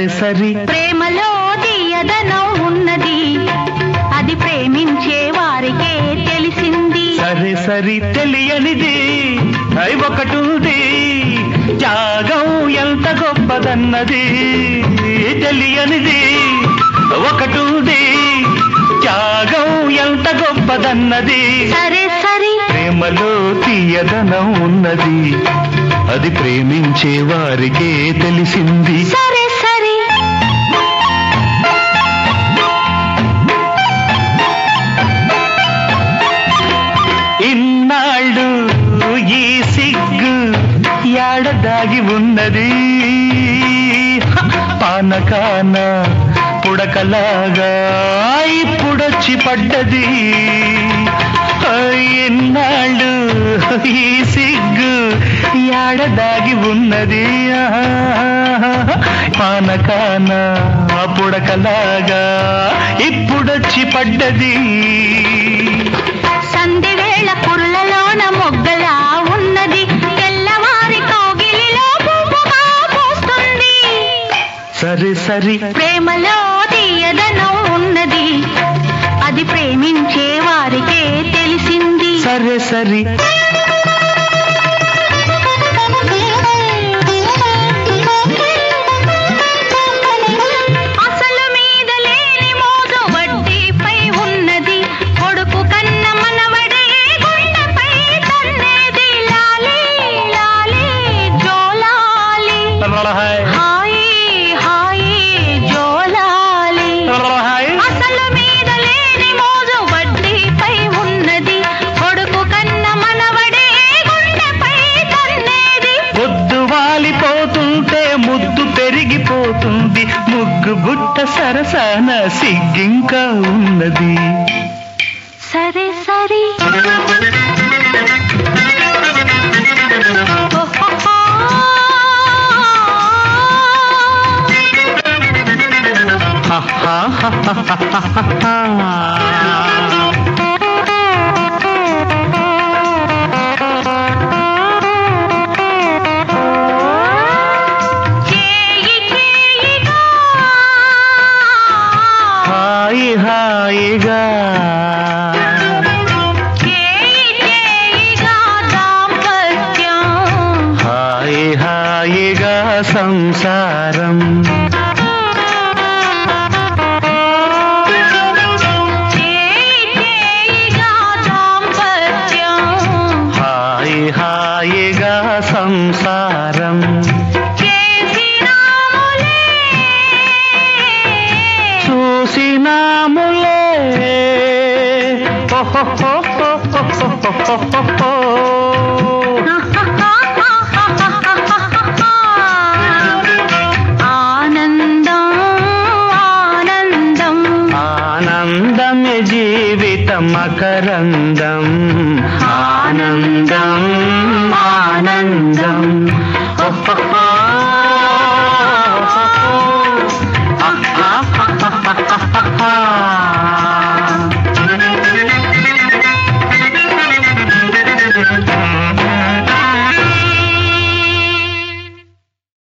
సరే సరి ప్రేమలో తీయదనం ఉన్నది అది ప్రేమించే వారికే తెలిసింది సరే సరి తెలియనిది అయి ఒకటుంది త్యాగం ఎంత గొప్పదన్నది తెలియనిది ఒకటుంది త్యాగం ఎంత గొప్పదన్నది సరే సరి ప్రేమలో తీయదనం ఉన్నది అది ప్రేమించే వారికే తెలిసింది సరే సరి ఇన్నాళ్ళు ఈ సిగ్గు యాడదాగి ఉన్నది హ! పానకాన పుడకలాగా ఇప్పుడొచ్చి పడ్డది ఆ, ఇన్నాళ్ళు ఈ సిగ్గు యాడదాగి ఉన్నది ఆహా! పానకాన పుడకలాగా ఇప్పుడొచ్చి పడ్డది సంధి వేళ కుర్లలోన మొగ్గలా ఉన్నది తెల్లవారి కౌగిలిలో పువ్వుగా పూస్తుంది సరే సరి ప్రేమలో తీయదనం ఉన్నది అది ప్రేమించే వారికే తెలిసింది సరే సరి అసలు మీద లేని మోజు వడ్డీపై ఉన్నది కొడుకు కన్న మనవడే గుండెపై తన్నేది లాలీ లాలీ జోలాలి హాయి హాయి జోలాలి అసలు మీద లేని మోజు వడ్డీపై ఉన్నది కొడుకు కన్న మనవడే గుండెపై తన్నేది పొద్దు వాలిపోతుంటే ముద్దు పెరిగిపోతుంది ముగ్గు బుట్ట సరసాన సిగ్గింకా ఉన్నది సరే సరి హా, హా, హా, హా, హా, హా, హా. చేయి చేయిగా హాయి హాయిగా చేయి చేయిగా దాంపత్యం హాయి హాయిగా సంసారం చేయి చేయిగా దాంపత్యం హాయి హాయిగా సంసారం చేసినాములే చూసినాములే ఓహో